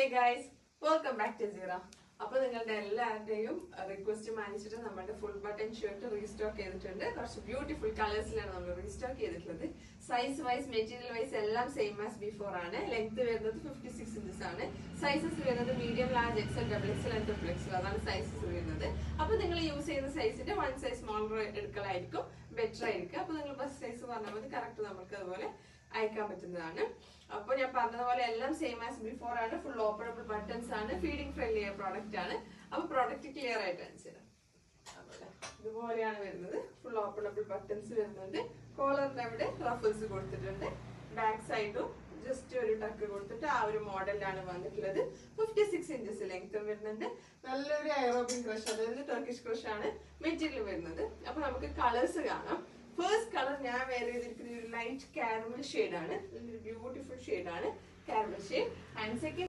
guys welcome back to സീറ അപ്പൊ നിങ്ങളുടെ എല്ലാവരുടെയും റിക്വസ്റ്റ് മാനിച്ചിട്ട് നമ്മുടെ ഫുൾ ബട്ടൺ ഷർട്ട് റീസ്റ്റോക്ക് ചെയ്തിട്ടുണ്ട് കുറച്ച് ബ്യൂട്ടിഫുൾ കളേഴ്സിലാണ് നമ്മൾ റീസ്റ്റോക്ക് ചെയ്തിട്ടുള്ളത് സൈസ് വൈസ് മെറ്റീരിയൽ വൈസ് എല്ലാം സെയിം ആസ് ബിഫോർ ആണ് ലെങ്ത് വരുന്നത് ഫിഫ്റ്റി സിക്സ് ഇഞ്ചസ് ആണ് സൈസസ് വരുന്നത് medium large XL double XL and triple XL അതാണ് സൈസസ് വരുന്നത് അപ്പൊ നിങ്ങൾ യൂസ് ചെയ്യുന്ന സൈസിന്റെ വൺ സൈസ് സ്മോളർ എടുക്കലായിരിക്കും ബെറ്റർ ആയിരിക്കും അപ്പൊ നിങ്ങൾ ബസ് സൈസ് പറഞ്ഞാൽ മതി കറക്റ്റ് നമുക്ക് അതുപോലെ അയക്കാൻ പറ്റുന്നതാണ് അപ്പൊ ഞാൻ പറഞ്ഞതുപോലെ എല്ലാം സെയിം ആസ് ബിഫോർ ആണ് ഫുൾ ഓപ്പണബിൾ ബട്ടൺസ് ആണ് ഫീഡിംഗ് ഫ്രണ്ട്ലി പ്രോഡക്റ്റ് ആണ് അപ്പൊ പ്രോഡക്റ്റ് ക്ലിയർ ആയിട്ട് കാണിച്ചു തരാം അതുപോലെ ഇതുപോലെയാണ് വരുന്നത് ഫുൾ ഓപ്പണബിൾ ബട്ടൺസ് വരുന്നുണ്ട് കോളറിന്റെ അവിടെ റഫിൾസ് കൊടുത്തിട്ടുണ്ട് ബാക്ക് സൈഡും ജസ്റ്റ് ഒരു ടക്ക് കൊടുത്തിട്ട് ആ ഒരു മോഡലിലാണ് വന്നിട്ടുള്ളത് ഫിഫ്റ്റി സിക്സ് ഇഞ്ചസ് ലെങ്ത് വരുന്നുണ്ട് നല്ലൊരു എയറോബിൻ ക്രഷ് അതായത് ടർക്കിഷ് ക്രഷ് ആണ് മെറ്റീരിയൽ വരുന്നത് അപ്പൊ നമുക്ക് കളേഴ്സ് കാണാം ഫസ്റ്റ് കളർ ഞാൻ വെയർ ചെയ്തിരിക്കുന്ന ഒരു ലൈറ്റ് കാരമൽ ഷെയ്ഡ് ആണ് ബ്യൂട്ടിഫുൾ ഷെയ്ഡ് ആണ് കാരമൽ ഷെയ്ഡ് ആൻഡ് സെക്കൻഡ്